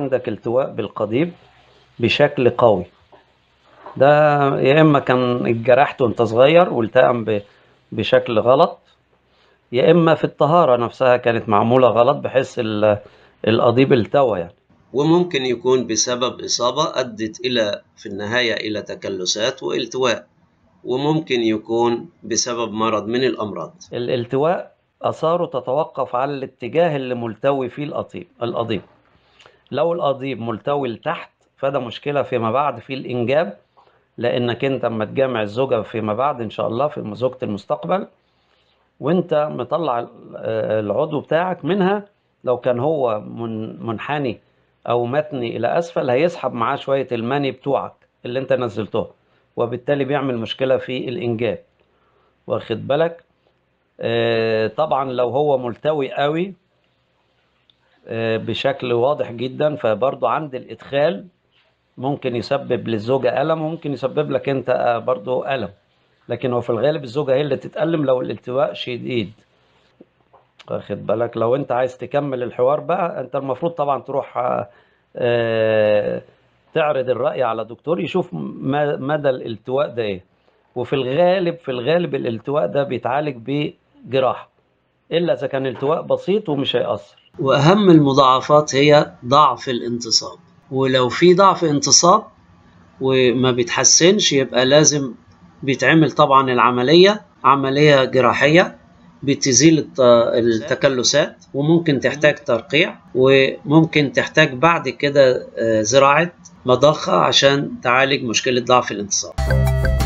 عندك التواء بالقضيب بشكل قوي ده يا اما كان اتجرحت وانت صغير والتئم ب- بشكل غلط يا اما في الطهارة نفسها كانت معمولة غلط بحيث ال- القضيب التوى يعني وممكن يكون بسبب إصابة أدت إلى في النهاية إلى تكلسات والتواء وممكن يكون بسبب مرض من الأمراض الالتواء آثاره تتوقف على الاتجاه اللي ملتوي فيه القضيب القضيب لو القضيب ملتوي لتحت فده مشكلة فيما بعد في الإنجاب لأنك أنت أما تجامع الزوجة فيما بعد إن شاء الله في زوجة المستقبل وأنت مطلع ال- آه، العضو بتاعك منها لو كان هو من- منحني أو متني إلى أسفل هيسحب معاه شوية المني بتوعك اللي أنت نزلته وبالتالي بيعمل مشكلة في الإنجاب واخد بالك آه، طبعا لو هو ملتوي قوي آه، بشكل واضح جدا فبرضه عند الإدخال ممكن يسبب للزوجة ألم وممكن يسبب لك أنت آه، برضه ألم لكن هو في الغالب الزوجة هي اللي تتألم لو الالتواء شديد واخد بالك لو أنت عايز تكمل الحوار بقى أنت المفروض طبعا تروح آه، آه، تعرض الرأي على دكتور يشوف ما- مدى الالتواء ده إيه وفي الغالب في الغالب الالتواء ده بيتعالج بجراحة إلا إذا كان التواء بسيط ومش هيأثر وأهم المضاعفات هي ضعف الانتصاب ولو في ضعف انتصاب وما بيتحسنش يبقى لازم بيتعمل طبعا العملية عملية جراحية بتزيل الت- التكلسات وممكن تحتاج ترقيع وممكن تحتاج بعد كده آه، زراعة مضخة عشان تعالج مشكلة ضعف الانتصاب